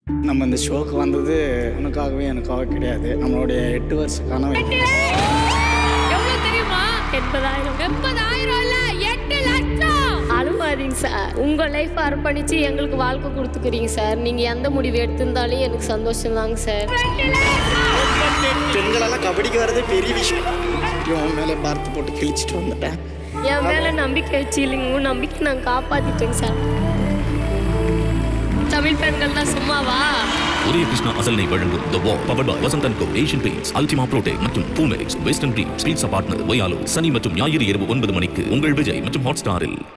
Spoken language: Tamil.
நம்ம இந்த ஷோக்கு வந்தது உனக்காகவே எனக்காக கிடையாது நம்மளுடைய எட்டு வருஷ கனவு எவ்வளவு தெரியுமா எண்பதாயிரம் எண்பதாயிரம் இல்ல எட்டு லட்சம் அழுவாதீங்க சார் உங்க லைஃப் அர்ப்பணிச்சு எங்களுக்கு வாழ்க்கை கொடுத்துக்கிறீங்க சார் நீங்க எந்த முடிவு எடுத்திருந்தாலும் எனக்கு சந்தோஷம் தாங்க சார் பெண்களெல்லாம் கபடிக்கு வர்றதே பெரிய விஷயம் இவன் மேலே பார்த்து போட்டு கிழிச்சிட்டு வந்துட்டேன் என் மேல நம்பிக்கை வச்சு இல்லைங்க உங்க நம்பிக்கை நான் காப்பாத்திட்டேங்க சார் தமிழ் பெண்கள் தான் சும்மாவா ஒரே கிருஷ்ணா அசல்னை வழங்கும் த வார் பவர் பாய் Vasanthan co Asian Paints Ultima Protek மற்றும் பூமெக்ஸ் வெஸ்டர்ன் டீம் ஸ்பீட்ஸ் பார்ட்னர் ஒயாலோ சனி மற்றும் ஞாயிறு இரவு ஒன்பது மணிக்கு உங்கள் விஜய் மற்றும் ஹாட் ஸ்டாரில்